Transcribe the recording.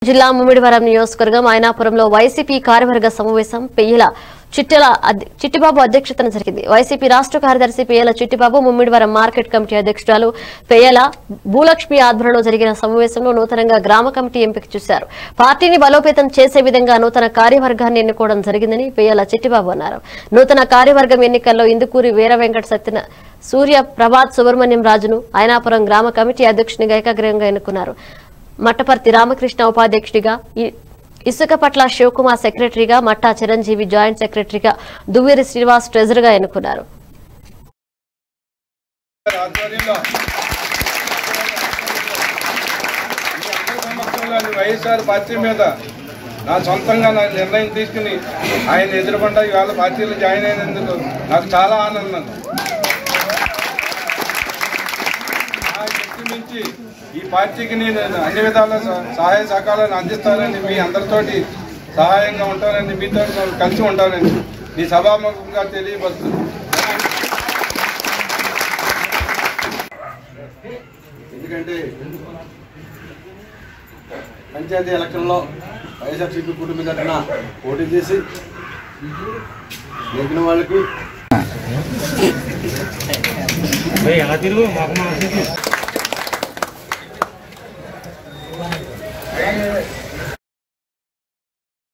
జిల్లా ముమ్మిడివరం నియోజకవర్గం అయినాపురంలో వైసీపీ కార్యవర్గ సమావేశం పెయ్యల చిట్టెల అధ్య- చిట్టిబాబు అధ్యక్షతన జరిగింది వైసీపీ రాష్ట్ర కార్యదర్శి పెయ్యల చిట్టిబాబు ముమ్మిడివరం మార్కెట్ కమిటీ అధ్యక్షురాలు పెయ్యల భూలక్ష్మి ఆధ్వర్యంలో జరిగిన సమావేశంలో నూతనంగా గ్రామ కమిటీ ఎంపిక చేశారు పార్టీని బలోపేతం చేసే విధంగా నూతన కార్యవర్గాన్ని ఎన్నుకోవడం జరిగిందని పెయ్యల చిట్టిబాబు అన్నారు నూతన కార్యవర్గం ఎన్నికల్లో ఇందుకూరి వీర వెంకట సత్యన సూర్య ప్రభాత్ సుబ్రహ్మణ్యం రాజును అయినాపురం గ్రామ కమిటీ అధ్యక్షునిగా ఏకాగ్రహంగా ఎన్నుకున్నారు మట్టపర్తి రామకృష్ణ ఉపాధ్యక్షుడిగా ఇ- ఇసుక పట్ల శివకుమార్ సెక్రటరీగా మట్టా చిరంజీవి జాయింట్ సెక్రటరీగా దువ్వేరి శ్రీనివాస్ ట్రెజర్గా ఎన్నుకున్నారు ఆధ్వర్యంలో ఈ అందరి సమక్షంలో ఈ వైఎస్ఆర్ పార్టీ మీద నా సొంతంగా నా నిర్ణయం తీసుకుని ఆయన ఎదురుకుండా ఇవాళ పార్టీలో జాయిన్ అయినందుకు నాకు చాలా ఆనందం నా శక్తి మించి ఈ పార్టీకి నేను అన్ని విధాల సహ- సహాయ సహకారాలను అందిస్తానని మీ అందరితోటి సహాయంగా ఉంటానని మీతో కలిసి ఉంటానని ఈ సభాముఖంగా తెలియపరుస్తుంది ఎందుకంటే పంచాయతీ ఎలక్షన్లో వైఎస్ఆర్సీపీ కుటుంబ తరఫున పోటీ చేసి నెగ్గిన వాళ్ళకి ఎలా తిరుగు మాకు